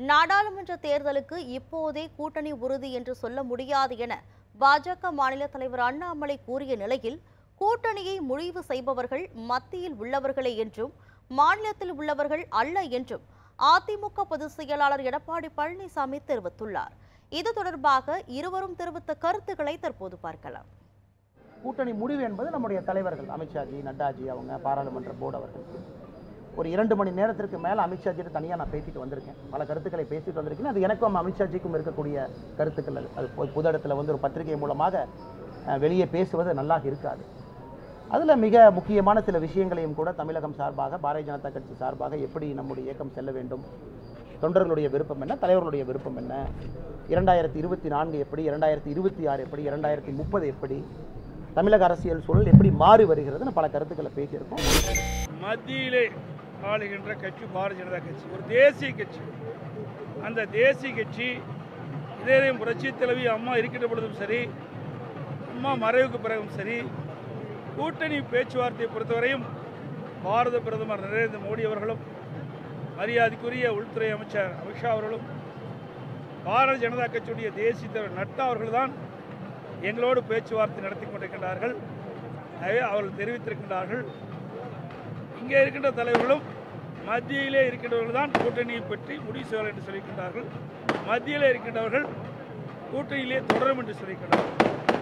நாடாளுமன்ற தேர்தலுக்கு இப்போதே கூட்டணி உறுதி என்று சொல்ல முடியாது என பாஜக மாநில தலைவர் அண்ணாமலை கூறிய நிலையில் கூட்டணியை முடிவு செய்பவர்கள் மத்தியில் உள்ளவர்களே என்றும் மாநிலத்தில் உள்ளவர்கள் அல்ல என்றும் அதிமுக பொதுச் செயலாளர் எடப்பாடி பழனிசாமி தெரிவித்துள்ளார் இது தொடர்பாக இருவரும் தெரிவித்த கருத்துக்களை தற்போது பார்க்கலாம் கூட்டணி முடிவு என்பது நம்முடைய தலைவர்கள் அமித்ஷாஜி நட்டாஜி அவங்க பாராளுமன்ற போர்டு அவர்கள் ஒரு இரண்டு மணி நேரத்திற்கு மேலே அமித்ஷாஜிட்டு தனியாக நான் பேசிட்டு வந்திருக்கேன் பல கருத்துக்களை பேசிட்டு வந்திருக்கேன் அது எனக்கும் அமித்ஷாஜிக்கும் இருக்கக்கூடிய கருத்துக்கள் அது. அது பொ- பொது இடத்துல வந்து ஒரு பத்திரிகை மூலமாக அஹ், வெளியே பேசுவது நல்லாக இருக்காது அதில் மிக முக்கியமான சில விஷயங்களையும் கூட தமிழகம் சார்பாக பாரதிய ஜனதா கட்சி சார்பாக எப்படி நம்முடைய இயக்கம் செல்ல வேண்டும் தொண்டர்களுடைய விருப்பம் என்ன தலைவர்களுடைய விருப்பம் என்ன இரண்டாயிரத்தி இருபத்தி நான்கு எப்படி இரண்டாயிரத்தி இருபத்தி ஆறு எப்படி இரண்டாயிரத்தி முப்பது எப்படி தமிழக அரசியல் சூழல் எப்படி மாறி வருகிறதுன்னு பல கருத்துக்களை பேசியிருக்கோம் மத்தியிலே ஆளுகின்ற கட்சி பாரதிய ஜனதா கட்சி ஒரு தேசிய கட்சி அந்த தேசிய கட்சி இதே புரட்சி தலைவி அம்மா இருக்கின்ற பொழுதும் சரி அம்மா மறைவுக்கு பிறகும் சரி கூட்டணி பேச்சுவார்த்தையை பொறுத்தவரையும் பாரத பிரதமர் நரேந்திர மோடி அவர்களும் மரியாதைக்குரிய உள்துறை அமைச்சர் அமித்ஷா அவர்களும் பாரதிய ஜனதா கட்சியுடைய தேசிய தலைவர் நட்டா அவர்கள்தான் எங்களோடு பேச்சுவார்த்தை நடத்தி கொண்டிருக்கின்றார்கள் எனவே அவர்கள் தெரிவித்திருக்கின்றார்கள் இங்கே இருக்கின்ற தலைவர்களும் மத்தியிலே இருக்கின்றவர்கள் தான் கூட்டணியை பற்றி முடிவு செய்வார்கள் என்று சொல்லியிருக்கின்றார்கள் மத்தியிலே இருக்கின்றவர்கள் கூட்டணியிலே தொடரும் என்று சொல்லியிருக்கின்றார்கள்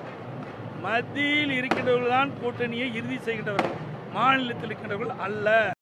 மத்தியில் இருக்கின்றவர்கள் தான் கூட்டணியை இறுதி செய்கின்றவர்கள் மாநிலத்தில் இருக்கின்றவர்கள் அல்ல